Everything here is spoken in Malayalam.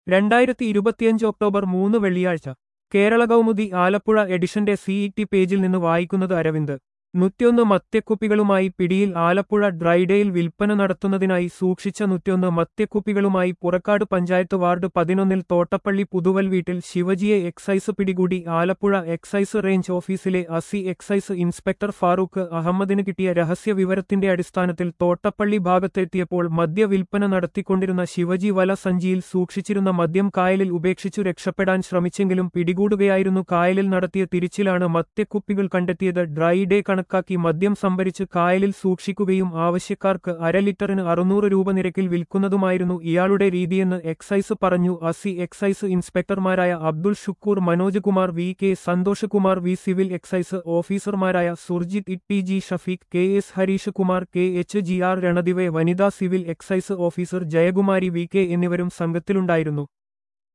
രണ്ടായിരത്തി ഇരുപത്തിയഞ്ച് ഒക്ടോബർ മൂന്ന് വെള്ളിയാഴ്ച കേരള കൗമുദി ആലപ്പുഴ എഡിഷന്റെ സിഇടി പേജിൽ നിന്ന് വായിക്കുന്നത് അരവിന്ദ് നൂറ്റിയൊന്ന് മദ്യക്കുപ്പികളുമായി പിടിയിൽ ആലപ്പുഴ ഡ്രൈഡേയിൽ വിൽപ്പന നടത്തുന്നതിനായി സൂക്ഷിച്ച നൂറ്റിയൊന്ന് മദ്യക്കുപ്പികളുമായി പുറക്കാട് പഞ്ചായത്ത് വാർഡ് പതിനൊന്നിൽ തോട്ടപ്പള്ളി പുതുവൽ വീട്ടിൽ ശിവജിയെ എക്സൈസ് പിടികൂടി ആലപ്പുഴ എക്സൈസ് റേഞ്ച് ഓഫീസിലെ അസി എക്സൈസ് ഇൻസ്പെക്ടർ ഫാറൂഖ് അഹമ്മദിന് കിട്ടിയ രഹസ്യ വിവരത്തിന്റെ അടിസ്ഥാനത്തിൽ തോട്ടപ്പള്ളി ഭാഗത്തെത്തിയപ്പോൾ മദ്യവിൽപ്പന നടത്തിക്കൊണ്ടിരുന്ന ശിവജി വല സഞ്ചിയിൽ സൂക്ഷിച്ചിരുന്ന മദ്യം കായലിൽ ഉപേക്ഷിച്ചു രക്ഷപ്പെടാൻ ശ്രമിച്ചെങ്കിലും പിടികൂടുകയായിരുന്നു കായലിൽ നടത്തിയ തിരിച്ചിലാണ് മദ്യക്കുപ്പികൾ കണ്ടെത്തിയത് ഡ്രൈ ഡേ കണക്കാക്കി മദ്യം സംഭരിച്ച് കായലിൽ സൂക്ഷിക്കുകയും ആവശ്യക്കാർക്ക് അര ലിറ്ററിന് അറുന്നൂറ് രൂപ നിരക്കിൽ വിൽക്കുന്നതുമായിരുന്നു ഇയാളുടെ രീതിയെന്ന് എക്സൈസ് പറഞ്ഞു അസി എക്സൈസ് ഇൻസ്പെക്ടർമാരായ Abdul Shukkur Manoj Kumar V K Santhosh Kumar V civil excise ഓഫീസർമാരായ Surjith E G Shafeeq K S Harish Kumar K H G R Ranadive വനിതാ civil excise officer Jayakumari V K എന്നിവരും സംഘത്തിലുണ്ടായിരുന്നു